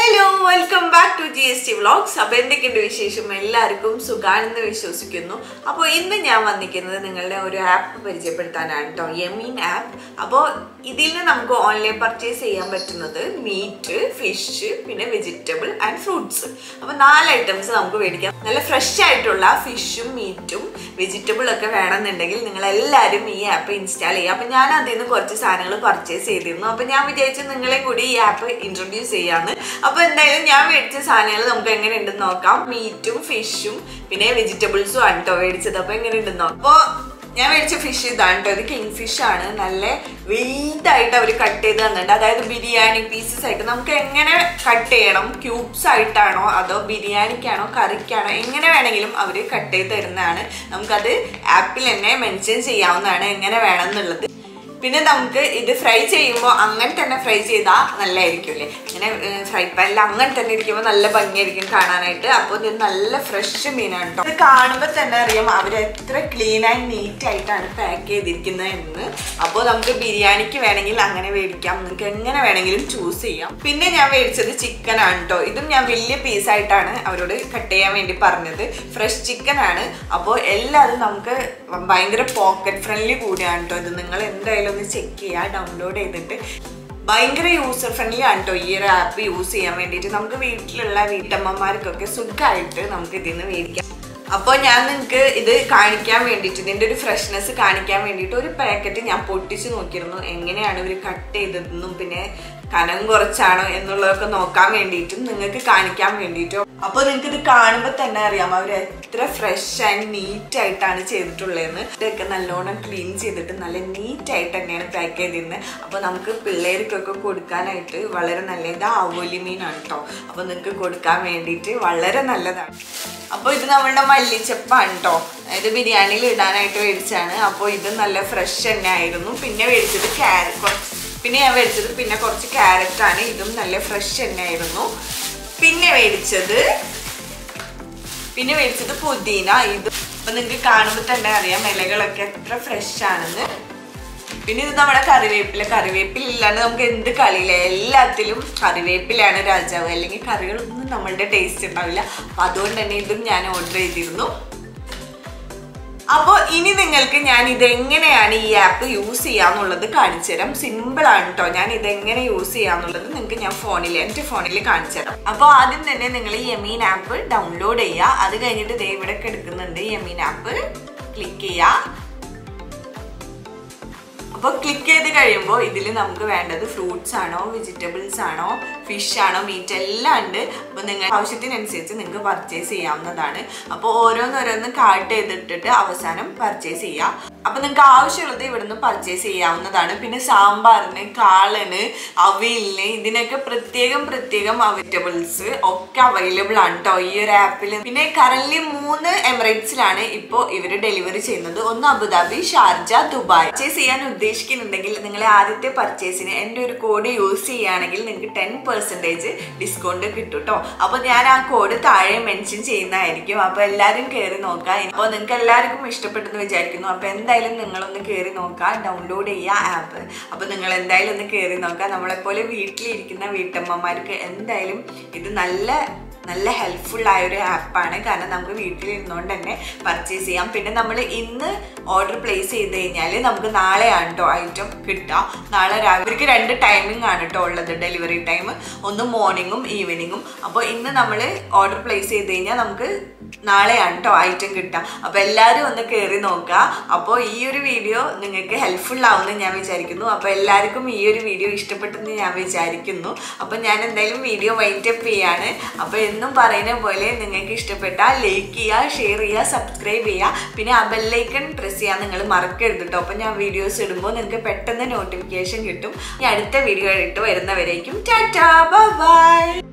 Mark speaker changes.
Speaker 1: hello welcome back to G S T vlogs അപ്പോൾ എന്തൊക്കെയുണ്ട് വിശേഷം എല്ലാവർക്കും സുഖാണെന്ന് വിശ്വസിക്കുന്നു അപ്പോൾ ഇന്ന് ഞാൻ വന്നിരിക്കുന്നത് നിങ്ങളുടെ ഒരു ആപ്പ് പരിചയപ്പെടുത്താനാണ് കേട്ടോ യമീൻ ആപ്പ് അപ്പോൾ ഇതിൽ നിന്ന് നമുക്ക് ഓൺലൈൻ പർച്ചേസ് ചെയ്യാൻ പറ്റുന്നത് മീറ്റ് ഫിഷ് പിന്നെ വെജിറ്റബിൾ ആൻഡ് ഫ്രൂട്ട്സ് അപ്പോൾ നാല് ഐറ്റംസ് നമുക്ക് മേടിക്കാം നല്ല ഫ്രഷ് ആയിട്ടുള്ള ഫിഷും മീറ്റും വെജിറ്റബിൾ ഒക്കെ വേണമെന്നുണ്ടെങ്കിൽ നിങ്ങൾ എല്ലാവരും ഈ ആപ്പ് ഇൻസ്റ്റാൾ ചെയ്യുക അപ്പോൾ ഞാൻ അതിൽ നിന്ന് കുറച്ച് സാധനങ്ങൾ പർച്ചേസ് ചെയ്തിരുന്നു അപ്പോൾ ഞാൻ വിചാരിച്ചു നിങ്ങളെ കൂടി ഈ ആപ്പ് ഇൻട്രൊഡ്യൂസ് ചെയ്യാന്ന് അപ്പോൾ എന്തായാലും ഞാൻ മേടിച്ച സാധനങ്ങൾ നമുക്ക് എങ്ങനെ ഉണ്ടെന്ന് നോക്കാം മീറ്റും ഫിഷും പിന്നെ വെജിറ്റബിൾസും ആണ് കേട്ടോ മേടിച്ചത് അപ്പോൾ എങ്ങനെ ഉണ്ടെന്ന് നോക്കാം അപ്പോൾ ഞാൻ മേടിച്ച ഫിഷ് ഇതാണ് കേട്ടോ ഇത് കിങ് ഫിഷ് ആണ് നല്ല വലുതായിട്ട് അവർ കട്ട് ചെയ്ത് തന്നിട്ടുണ്ട് അതായത് ബിരിയാണി പീസസ് ആയിട്ട് നമുക്ക് എങ്ങനെ കട്ട് ചെയ്യണം ക്യൂബ്സ് ആയിട്ടാണോ അതോ ബിരിയാണിക്കാണോ കറിക്കാണോ എങ്ങനെ വേണമെങ്കിലും അവർ കട്ട് ചെയ്ത് തരുന്നതാണ് നമുക്കത് ആപ്പിൽ തന്നെ മെൻഷൻ ചെയ്യാവുന്നതാണ് എങ്ങനെ വേണം എന്നുള്ളത് പിന്നെ നമുക്ക് ഇത് ഫ്രൈ ചെയ്യുമ്പോൾ അങ്ങനെ തന്നെ ഫ്രൈ ചെയ്താൽ നല്ലതായിരിക്കും അല്ലേ ഇങ്ങനെ ഫ്രൈ പാനിൽ അങ്ങനെ തന്നെ ഇരിക്കുമ്പോൾ നല്ല ഭംഗിയായിരിക്കും കാണാനായിട്ട് അപ്പോൾ ഇത് നല്ല ഫ്രഷ് മീനാണ് കേട്ടോ ഇത് കാണുമ്പോൾ തന്നെ അറിയാം അവർ എത്ര ക്ലീൻ ആൻഡ് നീറ്റ് ആയിട്ടാണ് പാക്ക് ചെയ്തിരിക്കുന്നത് എന്ന് അപ്പോൾ നമുക്ക് ബിരിയാണിക്ക് വേണമെങ്കിൽ അങ്ങനെ മേടിക്കാം നമുക്ക് എങ്ങനെ വേണമെങ്കിലും ചൂസ് ചെയ്യാം പിന്നെ ഞാൻ മേടിച്ചത് ചിക്കൻ ആണ് കേട്ടോ ഇതും ഞാൻ വലിയ പീസായിട്ടാണ് അവരോട് കട്ട് ചെയ്യാൻ വേണ്ടി പറഞ്ഞത് ഫ്രഷ് ചിക്കൻ ആണ് അപ്പോൾ എല്ലാതും നമുക്ക് ഭയങ്കര പോക്കറ്റ് ഫ്രണ്ട്ലി കൂടിയാണ് കേട്ടോ ഇത് നിങ്ങൾ എന്തായാലും ഒന്ന് ചെക്ക് ചെയ്യുക ഡൗൺലോഡ് ചെയ്തിട്ട് ഭയങ്കര യൂസർ ഫ്രണ്ട്ലി ആണ് കേട്ടോ ഈ ഒരു ആപ്പ് യൂസ് ചെയ്യാൻ വേണ്ടിയിട്ട് നമുക്ക് വീട്ടിലുള്ള വീട്ടമ്മമാർക്കൊക്കെ സുഖമായിട്ട് നമുക്ക് ഇതിൽ നിന്ന് മേടിക്കാം അപ്പോൾ ഞാൻ നിങ്ങൾക്ക് ഇത് കാണിക്കാൻ വേണ്ടിയിട്ട് ഇതിൻ്റെ ഒരു ഫ്രഷ്നെസ് കാണിക്കാൻ വേണ്ടിയിട്ട് ഒരു പാക്കറ്റ് ഞാൻ പൊട്ടിച്ച് നോക്കിയിരുന്നു എങ്ങനെയാണ് ഇവർ കട്ട് ചെയ്തതെന്നും പിന്നെ കനം കുറച്ചാണോ എന്നുള്ളതൊക്കെ നോക്കാൻ വേണ്ടിയിട്ടും നിങ്ങൾക്ക് കാണിക്കാൻ വേണ്ടിയിട്ടും അപ്പോൾ നിങ്ങൾക്ക് ഇത് കാണുമ്പോൾ തന്നെ അറിയാം അവർ എത്ര ഫ്രഷ് ആൻഡ് നീറ്റ് ആയിട്ടാണ് ചെയ്തിട്ടുള്ളതെന്ന് ഇതൊക്കെ നല്ലോണം ക്ലീൻ ചെയ്തിട്ട് നല്ല നീറ്റ് ആയിട്ട് തന്നെയാണ് പാക്ക് ചെയ്തിരുന്നത് അപ്പോൾ നമുക്ക് പിള്ളേർക്കൊക്കെ കൊടുക്കാനായിട്ട് വളരെ നല്ല ഇത് ആവോലി മീനാണ് കേട്ടോ അപ്പോൾ നിങ്ങൾക്ക് കൊടുക്കാൻ വേണ്ടിയിട്ട് വളരെ നല്ലതാണ് അപ്പോൾ ഇത് നമ്മളുടെ മല്ലിച്ചപ്പാണ് കേട്ടോ അതായത് ബിരിയാണിയിൽ ഇടാനായിട്ട് മേടിച്ചാണ് അപ്പോൾ ഇത് നല്ല ഫ്രഷ് തന്നെ ആയിരുന്നു പിന്നെ മേടിച്ചത് ക്യാരറ്റ് പിന്നെ ഞാൻ മേടിച്ചത് പിന്നെ കുറച്ച് ക്യാരറ്റ് ആണ് ഇതും നല്ല ഫ്രഷ് തന്നെ ആയിരുന്നു പിന്നെ മേടിച്ചത് പിന്നെ മേടിച്ചത് പുതിന ഇത് അപ്പൊ നിങ്ങൾക്ക് കാണുമ്പോൾ തന്നെ അറിയാം ഇലകളൊക്കെ എത്ര ഫ്രഷ് ആണെന്ന് പിന്നെ ഇത് നമ്മുടെ കറിവേപ്പില കറിവേപ്പില ഇല്ലാണ്ട് നമുക്ക് എന്ത് കളിയില്ല എല്ലാത്തിലും കറിവേപ്പിലാണ് രാജാവ് അല്ലെങ്കിൽ കറികളൊന്നും നമ്മളുടെ ടേസ്റ്റ് ഉണ്ടാവില്ല അപ്പൊ അതുകൊണ്ട് തന്നെ ഇതും ഞാൻ ഓർഡർ ചെയ്തിരുന്നു അപ്പോൾ ഇനി നിങ്ങൾക്ക് ഞാൻ ഇതെങ്ങനെയാണ് ഈ ആപ്പ് യൂസ് ചെയ്യാന്നുള്ളത് കാണിച്ചു തരാം സിമ്പിൾ ആണ് കേട്ടോ ഞാൻ ഇതെങ്ങനെ യൂസ് ചെയ്യാന്നുള്ളത് നിങ്ങൾക്ക് ഞാൻ ഫോണിൽ എൻ്റെ ഫോണിൽ കാണിച്ചു തരാം അപ്പോൾ ആദ്യം തന്നെ നിങ്ങൾ ഈ യമീൻ ആപ്പ് ഡൗൺലോഡ് ചെയ്യുക അത് കഴിഞ്ഞിട്ട് ദേ ഇവിടെ എടുക്കുന്നുണ്ട് യമീൻ ആപ്പ് ക്ലിക്ക് ചെയ്യുക അപ്പോൾ ക്ലിക്ക് ചെയ്ത് കഴിയുമ്പോൾ ഇതിൽ നമുക്ക് വേണ്ടത് ഫ്രൂട്ട്സ് ആണോ വെജിറ്റബിൾസ് ആണോ ഫിഷ് ആണോ മീറ്റ് എല്ലാം ഉണ്ട് അപ്പോൾ നിങ്ങൾ ആവശ്യത്തിനനുസരിച്ച് നിങ്ങൾക്ക് പർച്ചേസ് ചെയ്യാവുന്നതാണ് അപ്പോൾ ഓരോന്നോരോന്ന് കാർട്ട് ചെയ്തിട്ടിട്ട് അവസാനം പർച്ചേസ് ചെയ്യാം അപ്പോൾ നിങ്ങൾക്ക് ആവശ്യമുള്ളത് ഇവിടുന്ന് പർച്ചേസ് ചെയ്യാവുന്നതാണ് പിന്നെ സാമ്പാറിന് കാളന് അവിയലിന് ഇതിനൊക്കെ പ്രത്യേകം പ്രത്യേകം വെജിറ്റബിൾസ് ഒക്കെ അവൈലബിൾ ആണ് കേട്ടോ ഈ ഒരു ആപ്പിൽ പിന്നെ കറന്റ് മൂന്ന് എമിറേറ്റ്സിലാണ് ഇപ്പോൾ ഇവർ ഡെലിവറി ചെയ്യുന്നത് ഒന്ന് അബുദാബി ഷാർജ ദുബായ് പർച്ചേസ് ചെയ്യാൻ ഉദ്ദേശിക്കുന്നുണ്ടെങ്കിൽ നിങ്ങൾ ആദ്യത്തെ പർച്ചേസിന് എൻ്റെ ഒരു കോഡ് യൂസ് ചെയ്യുകയാണെങ്കിൽ നിങ്ങൾക്ക് ടെൻ പെർസെൻറ്റേജ് ഡിസ്കൗണ്ട് കിട്ടും കേട്ടോ അപ്പോൾ ഞാൻ ആ കോഡ് താഴെ മെൻഷൻ ചെയ്യുന്നതായിരിക്കും അപ്പോൾ എല്ലാവരും കയറി നോക്കാം അപ്പോൾ നിങ്ങൾക്ക് എല്ലാവർക്കും ഇഷ്ടപ്പെട്ടെന്ന് വിചാരിക്കുന്നു അപ്പോൾ എന്തായാലും നിങ്ങളൊന്ന് കയറി നോക്കുക ഡൗൺലോഡ് ചെയ്യുക ആപ്പ് അപ്പോൾ നിങ്ങൾ എന്തായാലും ഒന്ന് കയറി നോക്കുക നമ്മളെപ്പോലെ വീട്ടിലിരിക്കുന്ന വീട്ടമ്മമാർക്ക് എന്തായാലും ഇത് നല്ല നല്ല ഹെൽപ്ഫുൾ ആയ ഒരു ആപ്പാണ് കാരണം നമുക്ക് വീട്ടിലിരുന്നുകൊണ്ട് തന്നെ പർച്ചേസ് ചെയ്യാം പിന്നെ നമ്മൾ ഇന്ന് ഓർഡർ പ്ലേസ് ചെയ്ത് കഴിഞ്ഞാൽ നമുക്ക് നാളെയാണ് കേട്ടോ ഐറ്റം കിട്ടുക നാളെ രാവിലെ ഇവർക്ക് രണ്ട് ടൈമിംഗ് ആണ് കേട്ടോ ഉള്ളത് ഡെലിവറി ടൈം ഒന്ന് മോർണിംഗും ഈവനിങ്ങും അപ്പോൾ ഇന്ന് നമ്മൾ ഓർഡർ പ്ലേസ് ചെയ്ത് കഴിഞ്ഞാൽ നമുക്ക് നാളെയാണ് കേട്ടോ ഐറ്റം കിട്ടുക അപ്പോൾ എല്ലാവരും ഒന്ന് കയറി നോക്കുക അപ്പോൾ ഈ ഒരു വീഡിയോ നിങ്ങൾക്ക് ഹെൽപ്ഫുൾ ആവുമെന്ന് ഞാൻ വിചാരിക്കുന്നു അപ്പോൾ എല്ലാവർക്കും ഈ ഒരു വീഡിയോ ഇഷ്ടപ്പെട്ടെന്ന് ഞാൻ വിചാരിക്കുന്നു അപ്പോൾ ഞാൻ എന്തായാലും വീഡിയോ വൈൻഡ് അപ്പ് ചെയ്യാണ് അപ്പോൾ എന്നും പറയുന്ന പോലെ നിങ്ങൾക്ക് ഇഷ്ടപ്പെട്ടാൽ ലൈക്ക് ചെയ്യുക ഷെയർ ചെയ്യുക സബ്സ്ക്രൈബ് ചെയ്യുക പിന്നെ ആ ബെല്ലൈക്കൺ പ്രസ് ചെയ്യാൻ നിങ്ങൾ മറക്കരുത് കേട്ടോ അപ്പോൾ ഞാൻ വീഡിയോസ് ഇടുമ്പോൾ നിങ്ങൾക്ക് പെട്ടെന്ന് നോട്ടിഫിക്കേഷൻ കിട്ടും ഈ അടുത്ത വീഡിയോ ആയിട്ട് വരുന്നവരേക്കും ടാറ്റാ ബൈ